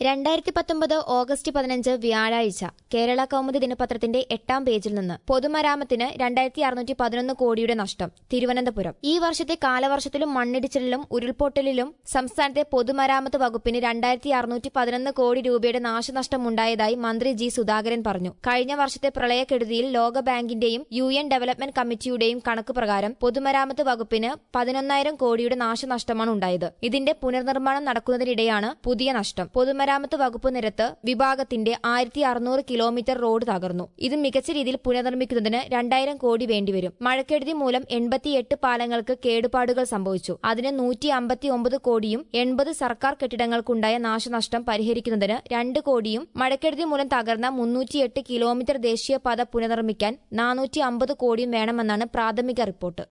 രണ്ടായിരത്തി പത്തൊമ്പത് ഓഗസ്റ്റ് പതിനഞ്ച് വ്യാഴാഴ്ച കേരള കൗമുദി ദിനപത്രത്തിന്റെ എട്ടാം പേജിൽ നിന്ന് പൊതുമരാമത്തിന് രണ്ടായിരത്തി അറുന്നൂറ്റി പതിനൊന്ന് കോടിയുടെ നഷ്ടം തിരുവനന്തപുരം ഈ വർഷത്തെ കാലവർഷത്തിലും മണ്ണിടിച്ചിലിലും ഉരുൾപൊട്ടലിലും സംസ്ഥാനത്തെ പൊതുമരാമത്ത് വകുപ്പിന് രണ്ടായിരത്തി അറുന്നൂറ്റി പതിനൊന്ന് കോടി രൂപയുടെ നാശനഷ്ടമുണ്ടായതായി മന്ത്രി ജി സുധാകരൻ പറഞ്ഞു കഴിഞ്ഞ വർഷത്തെ പ്രളയക്കെടുതിയിൽ ലോകബാങ്കിന്റെയും യു എൻ ഡെവലപ്മെന്റ് കമ്മിറ്റിയുടെയും കണക്ക് പ്രകാരം പൊതുമരാമത്ത് വകുപ്പിന് പതിനൊന്നായിരം കോടിയുടെ നാശനഷ്ടമാണ് ഉണ്ടായത് ഇതിന്റെ പുനർനിർമ്മാണം നടക്കുന്നതിനിടെയാണ് പുതിയ നഷ്ടം പൊതുമരാമത്ത് വകുപ്പ് നിരത്ത് വിഭാഗത്തിന്റെ ആയിരത്തി അറുന്നൂറ് കിലോമീറ്റർ റോഡ് തകർന്നു ഇത് മികച്ച രീതിയിൽ പുനർനിർമ്മിക്കുന്നതിന് രണ്ടായിരം കോടി വേണ്ടിവരും മഴക്കെടുതി മൂലം എൺപത്തിയെട്ട് പാലങ്ങൾക്ക് കേടുപാടുകൾ സംഭവിച്ചു അതിന് നൂറ്റി അമ്പത്തി ഒമ്പത് കോടിയും എൺപത് സർക്കാർ കെട്ടിടങ്ങൾക്കുണ്ടായ നാശനഷ്ടം പരിഹരിക്കുന്നതിന് രണ്ട് കോടിയും മഴക്കെടുതി മൂലം തകർന്ന മുന്നൂറ്റിയെട്ട് കിലോമീറ്റർ ദേശീയപാത പുനർനിർമ്മിക്കാൻ നാനൂറ്റി അമ്പത് കോടിയും വേണമെന്നാണ് പ്രാഥമിക റിപ്പോർട്ട്